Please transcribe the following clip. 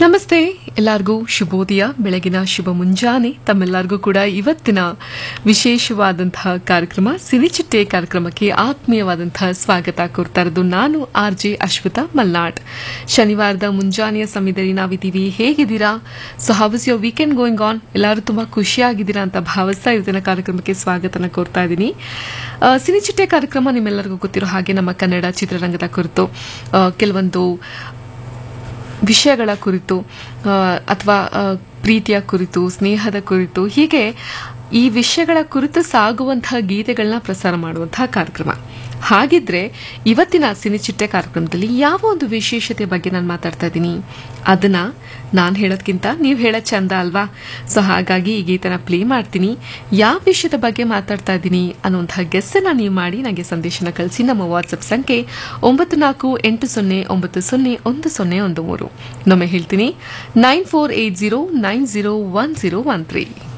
ನಮಸ್ತೆ ಎಲ್ಲರಿಗೂ ಶುಭೋದಯ ಬೆಳಗಿನ ಶುಭ ಮುಂಜಾನೆ ತಮ್ಮೆಲ್ಲರಿಗೂ ಕೂಡ ಇವತ್ತಿನ ವಿಶೇಷವಾದಂತಹ ಕಾರ್ಯಕ್ರಮ ಸಿರಿಚಿಟ್ಟೆ ಕಾರ್ಯಕ್ರಮಕ್ಕೆ ಆತ್ಮೀಯವಾದಂತಹ ಸ್ವಾಗತ ಕೋರ್ತಾ ಇರೋದು ನಾನು ಆರ್ ಜೆ ಅಶ್ವಿತಾ ಮಲ್ನಾಡ್ ಶನಿವಾರದ ಮುಂಜಾನೆಯ ಸಮಯದಲ್ಲಿ ನಾವಿದ್ದೀವಿ ಹೇಗಿದ್ದೀರಾ so how's your weekend going on ಎಲ್ಲರೂ ತುಂಬಾ ಖುಷಿಯಾಗಿದ್ದೀರಾ ಅಂತ ಭಾವಿಸ್ತಾ ಇವತ್ತಿನ ಕಾರ್ಯಕ್ರಮಕ್ಕೆ ಸ್ವಾಗತನ ಕೋರ್ತಾ ಇದ್ದೀನಿ ಆ, ಸಿರಿಚಿಟ್ಟೆ ಕಾರ್ಯಕ್ರಮ ನಿಮ್ಮೆಲ್ಲರಿಗೂ ಗೊತ್ತಿರೋ ಹಾಗೆ ನಮ್ಮ ಕನ್ನಡ ಚಿತ್ರರಂಗದ ಕುರಿತು ಆ, ಕೆಲವೊಂದು ವಿಷಯಗಳ ಕುರಿತು ಅಥವಾ ಪ್ರೀತಿಯ ಕುರಿತು ಸ್ನೇಹದ ಕುರಿತು ಹೀಗೆ ಈ ವಿಷಯಗಳ ಕುರಿತು ಸಾಗುವಂತಹ ಗೀತೆಗಳನ್ನ ಪ್ರಸಾರ ಮಾಡುವಂತಹ ಕಾರ್ಯಕ್ರಮ ಹಾಗಿದ್ರೆ ಇವತ್ತಿನ ಸಿನಿಚಿಟ್ಟೆ ಕಾರ್ಯಕ್ರಮದಲ್ಲಿ ಯಾವ ಒಂದು ವಿಶೇಷತೆ ಬಗ್ಗೆ ನಾನು ಮಾತಾಡ್ತಾ ಇದ್ದೀನಿ ಅದನ್ನ ನಾನು ಹೇಳೋದ್ಕಿಂತ ನೀವು ಹೇಳೋದ್ ಚಂದ ಅಲ್ವಾ ಸೊ ಹಾಗಾಗಿ ಈ ಗೀತನ ಪ್ಲೇ ಮಾಡ್ತೀನಿ ಯಾವ ವಿಷಯದ ಬಗ್ಗೆ ಮಾತಾಡ್ತಾ ಇದ್ದೀನಿ ಅನ್ನುವಂತಹ ಗೆಸ್ಸನ್ನ ನೀವು ಮಾಡಿ ನನಗೆ ಸಂದೇಶನ ಕಳಿಸಿ ನಮ್ಮ ವಾಟ್ಸಪ್ ಸಂಖ್ಯೆ ಒಂಬತ್ತು ನಾಲ್ಕು ಎಂಟು ಸೊನ್ನೆ ಒಂಬತ್ತು ಸೊನ್ನೆ ಒಂದು ಸೊನ್ನೆ ಒಂದು ಮೂರು ಇನ್ನೊಮ್ಮೆ ಹೇಳ್ತೀನಿ nine four eight zero nine zero one zero one three